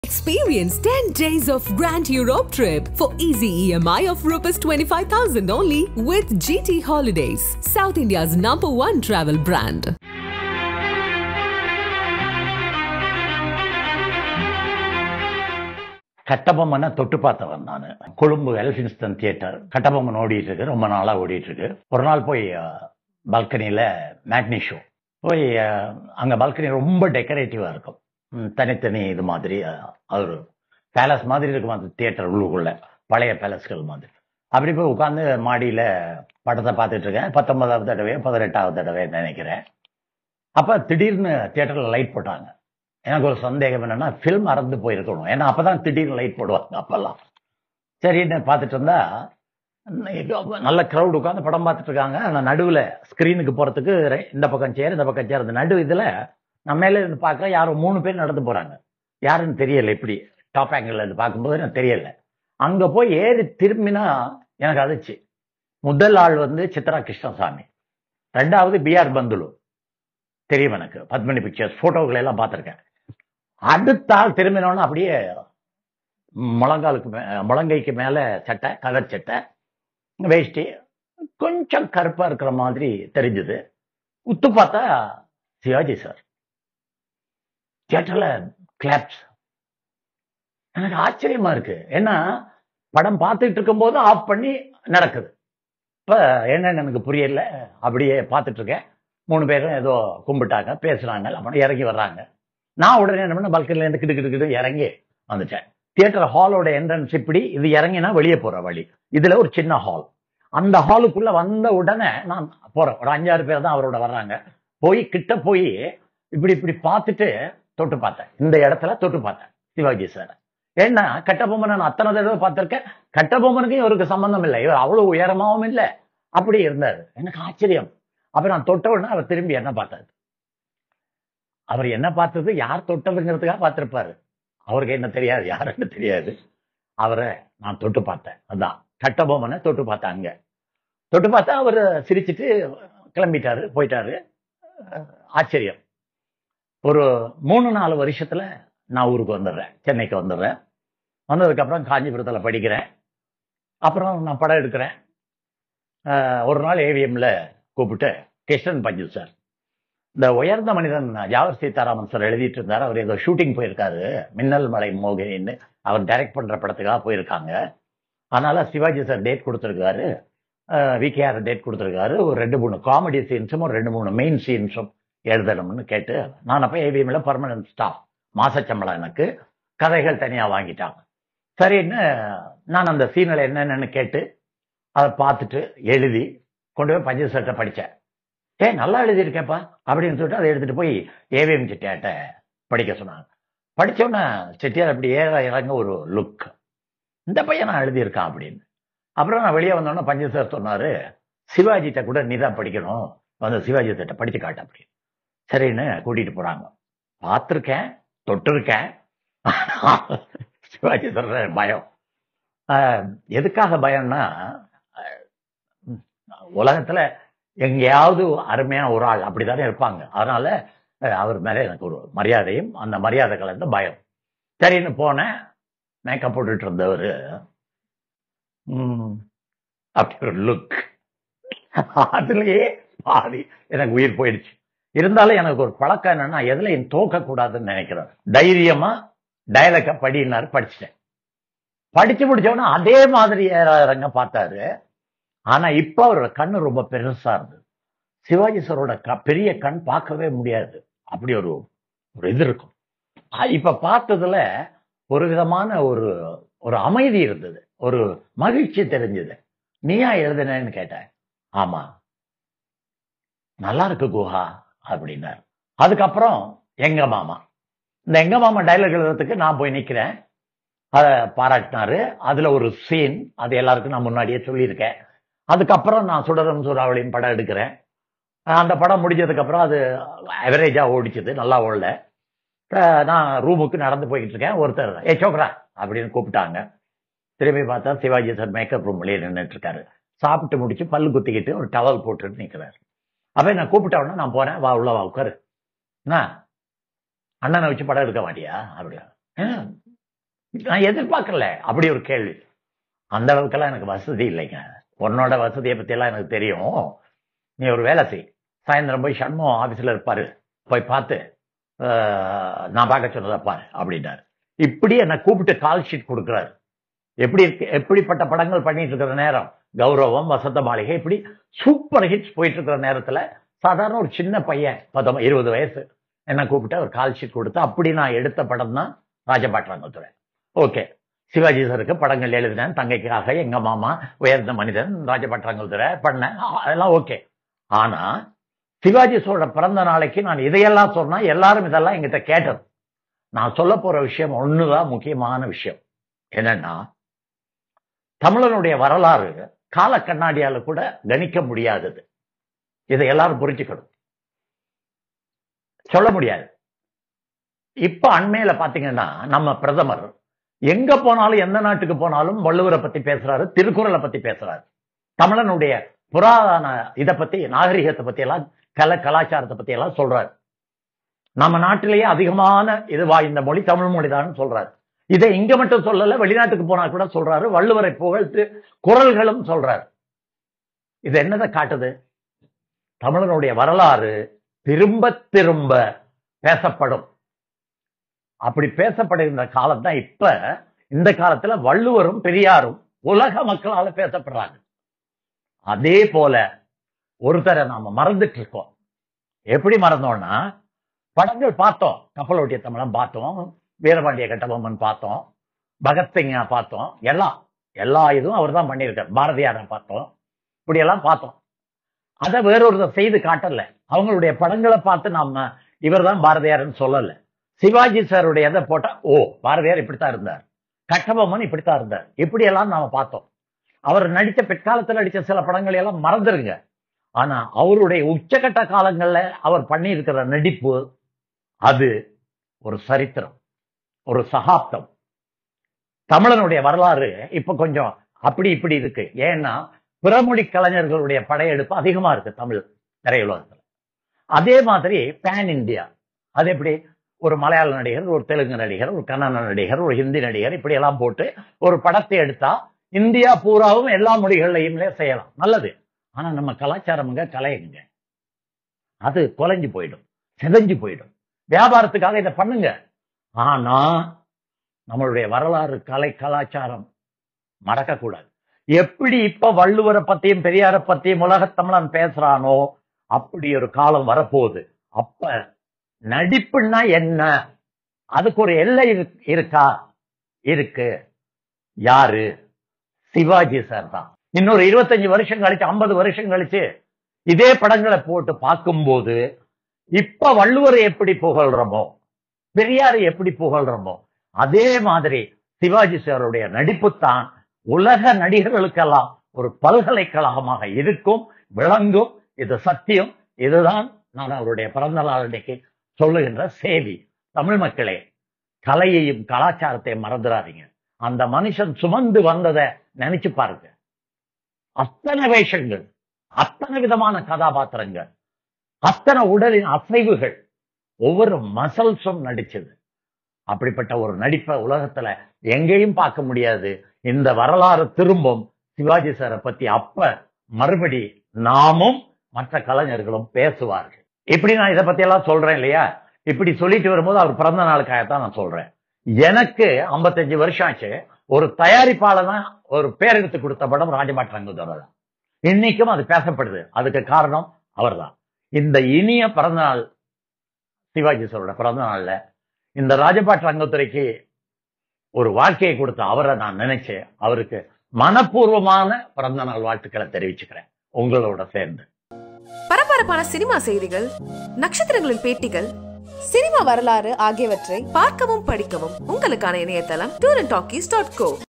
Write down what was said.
Experience 10 days of Grand Europe trip for easy EMI of Rs 25,000 only with GT Holidays, South India's number one travel brand. கட்டபொம்மனை தொட்டு பார்த்தவன் நான் Colombo Elphinstone theatre Kattabomman ஓடிட்டு இருக்கு ரொம்ப நாளா ஓடிட்டு இருக்கு ஒரு நாள் போய் பால்கனியில மேட்னி ஷோ போய் அஹ், அங்க பால்கனி ரொம்ப டெக்கரேட்டிவா இருக்கும் ம், தனித்தனி இது மாதிரி அஹ், அது ஒரு பேலஸ் மாதிரி இருக்கும் அந்த தியேட்டர் உள்ளுக்குள்ள பழைய பேலஸ்கள் மாதிரி அப்படி போய் உட்காந்து மாடியில படத்தை பார்த்துட்டு இருக்கேன் பத்தொன்பதாவது தடவை பதினெட்டாவது தடவை நினைக்கிறேன் அப்ப திடீர்னு தியேட்டர்ல லைட் போட்டாங்க எனக்கு ஒரு சந்தேகம் என்னன்னா ஃபில்ம் மறந்து போயிருக்கணும் ஏன்னா அப்பதான் திடீர்னு லைட் போடுவாங்க அப்பெல்லாம் சரின்னு பார்த்துட்டு இருந்தா நல்ல க்ரௌட் உட்காந்து படம் பார்த்துட்டு இருக்காங்க நான் நடுவில் ஸ்க்ரீனுக்கு போறதுக்கு ரெ- இந்த பக்கம் சேர் இந்த பக்கம் சேர் அந்த நடு இதுல நான் மேலே இருந்து பார்க்குறேன் யாரோ மூணு பேர் நடந்து போறாங்க யாருன்னு தெரியல இப்படி டாப் ஆங்கிள் இருந்து பார்க்கும்போது எனக்கு தெரியல அங்க போய் ஏறி திரும்பினா எனக்கு அதிர்ச்சி முதல் ஆள் வந்து சித்ரா கிருஷ்ணசாமி ரெண்டாவது பிஆர் பந்துலு தெரியும் எனக்கு பத்மினி பிக்சர்ஸ் போட்டோக்களை எல்லாம் பார்த்துருக்கேன் அடுத்த ஆள் திரும்பினோன்னு அப்படியே முழங்காலுக்கு மே முழங்கைக்கு மேல சட்டை கலர் சட்டை வேஷ்டி கொஞ்சம் கருப்பா இருக்கிற மாதிரி தெரிஞ்சது உத்து பார்த்தா சிவாஜி சார் தியேட்டர்ல கிளாப்ஸ் எனக்கு ஆச்சரியமா இருக்கு ஏன்னா படம் பார்த்துட்டு இருக்கும்போது ஆஃப் பண்ணி நடக்குது இப்ப என்னன்னு எனக்கு புரியல அப்படியே பார்த்துட்டு இருக்கேன் மூணு பேரும் ஏதோ கும்பிட்டாங்க பேசுறாங்க அப்புறம் இறங்கி வர்றாங்க நான் உடனே என்ன பண்ண பல்கனில இருந்து கிடு கிடு கிடு இறங்கி வந்துட்டேன் தியேட்டர் ஹாலோட என்ட்ரன்ஸ் இப்படி இது இறங்கினா வெளியே போற வழி இதுல ஒரு சின்ன ஹால் அந்த ஹாலுக்குள்ள வந்த உடனே நான் போறேன் ஒரு அஞ்சாறு பேர் தான் அவரோட வர்றாங்க போய் கிட்ட போய் இப்படி இப்படி பார்த்துட்டு தொட்டு பார்த்தேன் இந்த இடத்துல தொட்டு பார்த்தேன் சிவாஜி சார் ஏன்னா கட்டபொம்மனை நான் அத்தனை தடவை பார்த்திருக்கேன் கட்டபொம்மனுக்கும் இவருக்கு சம்பந்தம் இல்லை இவர் அவ்வளவு உயரமாவும் இல்லை அப்படி இருந்தாரு எனக்கு ஆச்சரியம் அப்ப நான் தொட்ட உடனே அவர் திரும்பி என்ன பார்த்தாரு அவர் என்ன பார்த்தது யார் தொட்டதுங்கிறதுக்காக பார்த்திருப்பாரு அவருக்கு என்ன தெரியாது யாருன்னு தெரியாது அவரை நான் தொட்டு பார்த்தேன் அதான் கட்டபொம்மனை தொட்டு பார்த்தேன் அங்க தொட்டு பார்த்தா அவர் சிரிச்சிட்டு கிளம்பிட்டாரு போயிட்டாரு அஹ் ஆச்சரியம் ஒரு மூணு நாலு வருஷத்துல நான் ஊருக்கு வந்துடுறேன் சென்னைக்கு வந்துடுறேன் வந்ததுக்கு அப்புறம் காஞ்சிபுரத்துல படிக்கிறேன் அப்புறம் நான் படம் எடுக்கிறேன் அஹ் ஒரு நாள் ஏவிஎம்ல கூப்பிட்டு கிருஷ்ணன் பஞ்சு சார் இந்த உயர்ந்த மனிதன் ஜாவர் சீதாராமன் சார் எழுதிட்டு இருந்தார் அவர் ஏதோ ஷூட்டிங் போயிருக்காரு மின்னல் மலை மோகினின்னு அவர் டைரக்ட் பண்ற படத்துக்காக போயிருக்காங்க அதனால சிவாஜி சார் டேட் கொடுத்துருக்காரு விகேஆர் டேட் கொடுத்துருக்காரு ஒரு ரெண்டு மூணு காமெடி சீன்ஸும் ஒரு ரெண்டு மூணு மெயின் சீன்ஸும் எழுதணும்னு கேட்டு நான் அப்போ ஏவிஎம்ல பர்மனன்ட் ஸ்டாஃப் மாசச்சம்பளம் எனக்கு கதைகள் தனியா வாங்கிட்டாங்க சரின்னு நான் அந்த சீனில் என்னென்னு கேட்டு அதை பார்த்துட்டு எழுதி கொண்டு போய் பஞ்சு சட்டை படித்தேன் ஏ நல்லா எழுதியிருக்கேப்பா அப்படின்னு சொல்லிட்டு அதை எடுத்துட்டு போய் ஏவிஎம் செட்டியார்ட்ட படிக்க சொன்னாங்க படிச்சோன்னே செட்டியார் அப்படி ஏற இறங்க ஒரு லுக் இந்த பையன் நான் எழுதியிருக்கான் அப்படின்னு அப்புறம் நான் வெளியே வந்தோடனே பஞ்சு சார் சொன்னாரு சிவாஜிட்ட கூட நீ தான் படிக்கணும் வந்து சிவாஜி கிட்ட படிச்சு காட்டு அப்படின்னு சரின்னு கூட்டிட்டு போறாங்க பார்த்துருக்கேன் தொட்டிருக்கேன் சிவாஜி சொல்ற பயம் ஆஹ், எதுக்காக பயம்னா ஆஹ், உலகத்துல எங்கேயாவது அருமையான ஒரு ஆள் அப்படித்தானே இருப்பாங்க அதனால அஹ், அவர் மேல எனக்கு ஒரு மரியாதையும் அந்த மரியாதை கலந்த பயம் சரின்னு போனேன் மேக்கப் போட்டுட்டு இருந்தவர் அப்படி ஒரு லுக் அதுலயே பாதி எனக்கு உயிர் போயிடுச்சு இருந்தாலும் எனக்கு ஒரு பழக்கம் என்னன்னா எதுல தோக்க கூடாதுன்னு நினைக்கிறேன் தைரியமா டயலக்க படினாரு படிச்சிட்டேன் படிச்சு முடிச்சவொடனே அதே மாதிரி ஏறாரங்க பார்த்தாரு ஆனா இப்ப அவரோட கண்ணு ரொம்ப பெருசா இருந்தது சிவாஜி சாரோட க- பெரிய கண் பார்க்கவே முடியாது அப்படி ஒரு ஒரு இது இருக்கும் அ- இப்ப பார்த்ததுல ஒரு விதமான ஒரு ஒரு அமைதி இருந்தது ஒரு மகிழ்ச்சி தெரிஞ்சது நீயா எழுதுனேன்னு கேட்டேன் ஆமா நல்லா இருக்கு குஹா அப்படின்னாரு அதுக்கப்புறம் எங்க மாமா இந்த எங்க மாமா டைலாக் எழுதுறதுக்கு நான் போய் நிக்கிறேன் அதை பாராட்டினாரு அதுல ஒரு சீன் அது எல்லாருக்கும் நான் முன்னாடியே சொல்லியிருக்கேன் அதுக்கப்புறம் நான் சுடரும் சூறாவளியும் படம் எடுக்கிறேன் அந்த படம் முடிஞ்சதுக்கு அப்புறம் அது அவரேஜா ஓடிச்சது நல்லா ஓடல அஹ் நான் ரூமுக்கு நடந்து போய்கிட்டு இருக்கேன் ஒருத்தர் ஏ சோக்ரா அப்படின்னு கூப்பிட்டாங்க திரும்பி பார்த்தா சிவாஜி சார் மேக்கப் ரூம்லயே நின்றுட்டு இருக்காரு சாப்பிட்டு முடிச்சு பல்லு குத்திக்கிட்டு ஒரு டவல் போட்டுட்டு நிக்கிறாரு அப்ப நான் கூப்பிட்ட உடனே நான் போறேன் வா உள்ள வா உட்காரு என்ன அண்ணனை வச்சு படம் எடுக்க மாட்டியா அப்படியா "ஆ, நான் எதிர்பார்க்கல அப்படி ஒரு கேள்வி அந்த அளவுக்கெல்லாம் எனக்கு வசதி இல்லைங்க உன்னோட வசதியை பத்தி எல்லாம் எனக்கு தெரியும் நீ ஒரு வேலை செய் சாயந்தரம் போய் சண்முகம் ஆபீஸ்ல இருப்பாரு போய் பார்த்து அஹ், நான் பார்க்க சொன்னதை பாரு அப்படின்னாரு இப்படி என்னை கூப்பிட்டு கால் ஷீட் கொடுக்குறாரு எப்படி இருக்கு எப்படிப்பட்ட படங்கள் பண்ணிட்டு இருக்கிற நேரம் கௌரவம் வசந்த மாளிகை இப்படி சூப்பர் ஹிட்ஸ் போயிட்டு இருக்கிற நேரத்துல சாதாரண ஒரு சின்ன பையன் பத்தொன்பது இருபது வயசு என்ன கூப்பிட்டு ஒரு கால் ஷீட் கொடுத்து அப்படி நான் எடுத்த படம் தான் ராஜபாட்டாங்கத்துறை ஓகே சிவாஜி சருக்கு படங்கள் எழுதினேன் தங்கைக்காக எங்க மாமா உயர்ந்த மனிதன் ராஜபட்டாங்கத்துறை பண்ணேன் அதெல்லாம் ஓகே ஆனா சிவாஜி சோழ பிறந்த நாளைக்கு நான் இதையெல்லாம் சொன்னா எல்லாரும் இதெல்லாம் எங்கிட்ட கேட்டது நான் சொல்ல போற விஷயம் ஒண்ணுதான் முக்கியமான விஷயம் என்னன்னா தமிழனுடைய வரலாறு கால கண்ணாடியால கூட கணிக்க முடியாதது இதை எல்லாரும் புரிஞ்சுக்கணும் சொல்ல முடியாது இப்ப அண்மையில பாத்தீங்கன்னா நம்ம பிரதமர் எங்க போனாலும் எந்த நாட்டுக்கு போனாலும் வள்ளுவரை பத்தி பேசுறாரு திருக்குறளை பத்தி பேசுறாரு தமிழனுடைய புராதன இதை பத்தி நாகரிகத்தை பத்தி எல்லாம் கல கலாச்சாரத்தை பத்தி எல்லாம் சொல்றாரு நம்ம நாட்டிலேயே அதிகமான இது வாய்ந்த மொழி தமிழ் மொழிதான் சொல்றாரு இதை இங்க மட்டும் சொல்லல வெளிநாட்டுக்கு போனா கூட சொல்றாரு வள்ளுவரை புகழ்த்து குரல்களும் சொல்றாரு இது என்னதை காட்டுது தமிழனுடைய வரலாறு திரும்ப திரும்ப பேசப்படும் அப்படி பேசப்படுகின்ற காலம் தான் இப்ப இந்த காலத்துல வள்ளுவரும் பெரியாரும் உலக மக்களால பேசப்படுறாங்க அதே போல ஒருத்தரை நாம மறந்துட்டு இருக்கோம் எப்படி மறந்தோம்னா படங்கள் பார்த்தோம் கப்பலோட்டிய தமிழன் பார்த்தோம் வீரபாண்டிய கட்டபொம்மன் பார்த்தோம் பகத்சிங்கா பார்த்தோம் எல்லாம் எல்லா இதுவும் அவர் தான் பண்ணியிருக்கார் பாரதியாரை பார்த்தோம் இப்படி எல்லாம் பார்த்தோம் அதை வேறொருத்தர் செய்து காட்டல அவங்களுடைய படங்களை பார்த்து நாம இவர் தான் பாரதியார்னு சொல்லல சிவாஜி சாருடைய எதை போட்டா ஓ பாரதியார் இப்படித்தான் இருந்தார் கட்டபொம்மன் இப்படித்தான் இருந்தார் இப்படி எல்லாம் நாம பார்த்தோம் அவர் நடித்த பிற்காலத்தில் நடித்த சில படங்களை எல்லாம் மறந்துருங்க ஆனா அவருடைய உச்சகட்ட காலங்கள்ல அவர் பண்ணியிருக்கிற நடிப்பு அது ஒரு சரித்திரம் ஒரு சகாப்தம் தமிழனுடைய வரலாறு இப்ப கொஞ்சம் அப்படி இப்படி இருக்கு ஏன்னா பிறமொழி கலைஞர்களுடைய படையெடுப்பு அதிகமா இருக்கு தமிழ் திரையுலகத்துல அதே மாதிரி பேன் இந்தியா அது எப்படி ஒரு மலையாள நடிகர் ஒரு தெலுங்கு நடிகர் ஒரு கன்னட நடிகர் ஒரு ஹிந்தி நடிகர் இப்படி எல்லாம் போட்டு ஒரு படத்தை எடுத்தா இந்தியா பூராவும் எல்லா மொழிகள்லையும் செய்யலாம் நல்லது ஆனா நம்ம கலாச்சாரம்ங்க கலையுங்க அது குலைஞ்சு போயிடும் சிதைஞ்சு போயிடும் வியாபாரத்துக்காக இதை பண்ணுங்க ஆனா நம்மளுடைய வரலாறு கலை கலாச்சாரம் மறக்கக்கூடாது எப்படி இப்ப வள்ளுவரை பத்தியும் பெரியாரை பத்தியும் உலகத்தமிழன் பேசுறானோ அப்படி ஒரு காலம் வரப்போகுது அப்ப நடிப்புன்னா என்ன அதுக்கு ஒரு எல்லை இரு- இருக்கா இருக்கு யாரு சிவாஜி சார் தான் இன்னொரு இருபத்தஞ்சு வருஷம் கழிச்சு ஐம்பது வருஷம் கழிச்சு இதே படங்களை போட்டு பார்க்கும்போது இப்ப வள்ளுவரை எப்படி புகழ்றோமோ பெரியாரை எப்படி புகழ்றோமோ அதே மாதிரி சிவாஜி சாருடைய நடிப்பு தான் உலக நடிகர்களுக்கெல்லாம் ஒரு பல்கலைக்கழகமாக இருக்கும் விளங்கும் இது சத்தியம் இதுதான் நான் அவருடைய பிறந்த நாள் அன்னைக்கு சொல்லுகின்ற செய்தி தமிழ் மக்களே கலையையும் கலாச்சாரத்தையும் மறந்துடாதீங்க அந்த மனுஷன் சுமந்து வந்ததை நினைச்சு பாருங்க அத்தனை வேஷங்கள் அத்தனை விதமான கதாபாத்திரங்கள் அத்தனை உடலின் அசைவுகள் ஒவ்வொரு மசல்ஸும் நடிச்சது அப்படிப்பட்ட ஒரு நடிப்பை உலகத்துல எங்கேயும் பார்க்க முடியாது இந்த வரலாறு திரும்பும் சிவாஜி சாரை பத்தி அப்ப மறுபடி நாமும் மற்ற கலைஞர்களும் பேசுவார்கள் இப்படி நான் இதை பத்தி எல்லாம் சொல்றேன் இல்லையா இப்படி சொல்லிட்டு வரும்போது அவர் பிறந்த நாளுக்காகத்தான் நான் சொல்றேன் எனக்கு 55 வருஷம் ஆச்சு ஒரு தயாரிப்பாளர் தான் ஒரு பேர் எடுத்து கொடுத்த படம் ராஜபாட்டரங்குதோட தான் இன்னைக்கும் அது பேசப்படுது அதுக்கு காரணம் அவர்தான் இந்த இனிய பிறந்தநாள் சிவாஜி சாரோட பிறந்த நாள்ல இந்த ராஜபாட் ரங்கத்துறைக்கு ஒரு வாழ்க்கையை கொடுத்த அவரை நான் நினைச்சு அவருக்கு மனப்பூர்வமான பிறந்த நாள் வாழ்த்துக்களை தெரிவிச்சுக்கிறேன் உங்களோட சேர்ந்து பரபரப்பான சினிமா செய்திகள் நட்சத்திரங்களின் பேட்டிகள் சினிமா வரலாறு ஆகியவற்றை பார்க்கவும் படிக்கவும் உங்களுக்கான இணையதளம் tour and talkies dot go